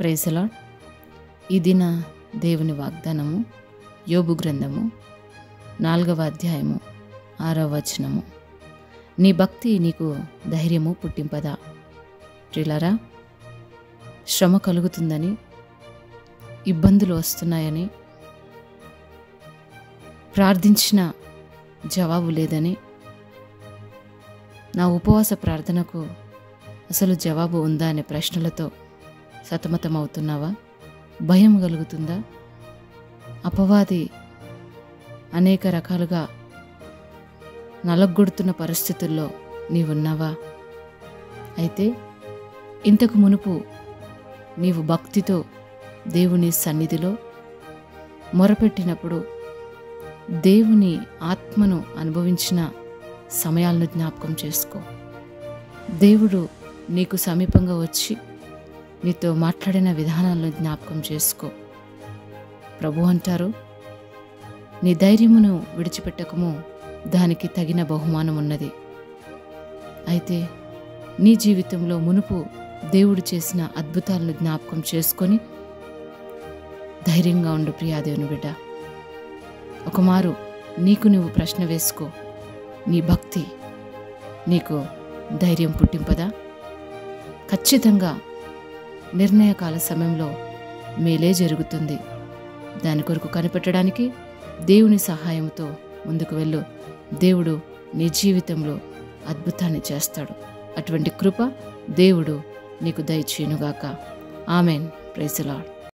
ప్రైసలా ఈ దిన దేవుని వాగ్దానము యోబు గ్రంథము నాలుగవ అధ్యాయము ఆరవ వచనము నీ భక్తి నీకు ధైర్యము పుట్టింపదా ప్రిలరా శ్రమ కలుగుతుందని ఇబ్బందులు వస్తున్నాయని ప్రార్థించిన జవాబు లేదని నా ఉపవాస ప్రార్థనకు అసలు జవాబు ఉందా అనే ప్రశ్నలతో సతమతమవుతున్నావా భయం కలుగుతుందా అపవాది అనేక రకాలుగా నలగొడుతున్న పరిస్థితుల్లో నీవున్నావా అయితే ఇంతకు మునుపు నీవు భక్తితో దేవుని సన్నిధిలో మొరపెట్టినప్పుడు దేవుని ఆత్మను అనుభవించిన సమయాలను జ్ఞాపకం చేసుకో దేవుడు నీకు సమీపంగా వచ్చి నీతో మాట్లాడిన విధానాలను జ్ఞాపకం చేసుకో ప్రభు అంటారు నీ ధైర్యమును విడిచిపెట్టకము దానికి తగిన బహుమానం ఉన్నది అయితే నీ జీవితంలో మునుపు దేవుడు చేసిన అద్భుతాలను జ్ఞాపకం చేసుకొని ధైర్యంగా ఉండు ప్రియాదేవుని బిడ్డ ఒకమారు నీకు నువ్వు ప్రశ్న వేసుకో నీ భక్తి నీకు ధైర్యం పుట్టింపదా ఖచ్చితంగా నిర్ణయకాల సమయంలో మేలే జరుగుతుంది దాని కొరకు కనిపెట్టడానికి దేవుని సహాయంతో ముందుకు వెళ్ళు దేవుడు నీ జీవితంలో అద్భుతాన్ని చేస్తాడు అటువంటి కృప దేవుడు నీకు దయచేయునుగాక ఆమెన్ ప్రైజలాడ్